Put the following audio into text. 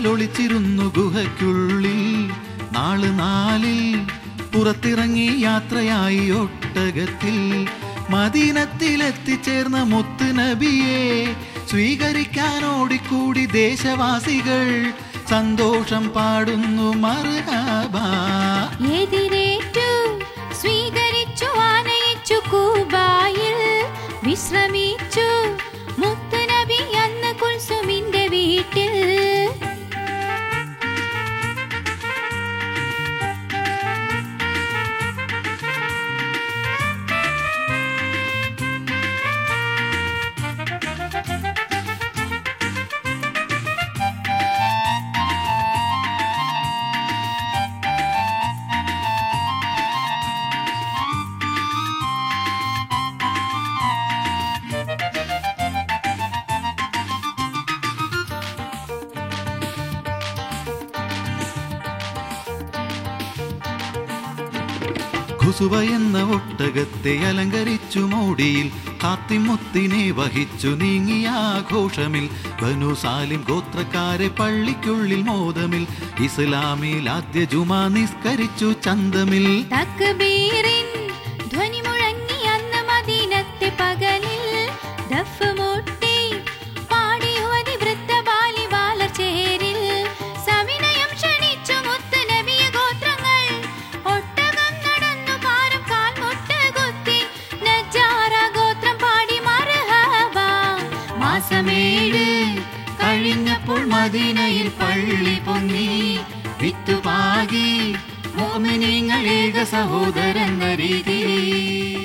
ഒളിച്ചിരുന്നു ഗുഹയ്ക്കുള്ളിൽ നാള് നാലിൽ പുറത്തിറങ്ങി യാത്രയായി ഒട്ടകത്തിൽ മദീനത്തിലെത്തിച്ചേർന്ന മുത്ത് നബിയെ സ്വീകരിക്കാൻ ഓടിക്കൂടി ദേശവാസികൾ സന്തോഷം പാടുന്നു മർഹബാ എതിരേറ്റു സ്വീകരിച്ചു ആനയിച്ചു കൂബായിൽ വിശ്രമിച്ചു മുത്തുനബി അന്ന് കുൽസുമിന്റെ വീട്ടിൽ ഖുസുവ എന്ന ഒട്ടകത്തെ അലങ്കരിച്ചു മോടിയിൽ കാത്തിമുത്തിനെ വഹിച്ചു നീങ്ങിയ ആഘോഷമിൽ ബനു സാലിം ഗോത്രക്കാരെ പള്ളിക്കുള്ളിൽ മോദമിൽ ഇസ്ലാമിൽ ആദ്യ ജുമാ നിസ്കരിച്ചു ചന്തമിൽ തക്ബീറിൻ ധ്വനി മുഴങ്ങി അന്ന് മദീനത്തെ പകലിൽ ദഫ് മുട്ടി പാടി ഹുവതി വൃദ്ധബാലി വാലച്ചേരിൽ സവിനയം ക്ഷണിച്ചു മുത്ത് നബിയ ഗോത്രങ്ങൾ ഒട്ടകം നടന്നു പാരം കാൽമുട്ട് കുത്തി നജാറ ഗോത്രം പാടി മർഹബ മാസമേഴ് കഴിഞ്ഞപ്പോൾ മദീനയിൽ പള്ളി പൊങ്ങി വിത്തുപാകി മോമിനിങ്ങൾ ഏക സഹോദരൻ രീതി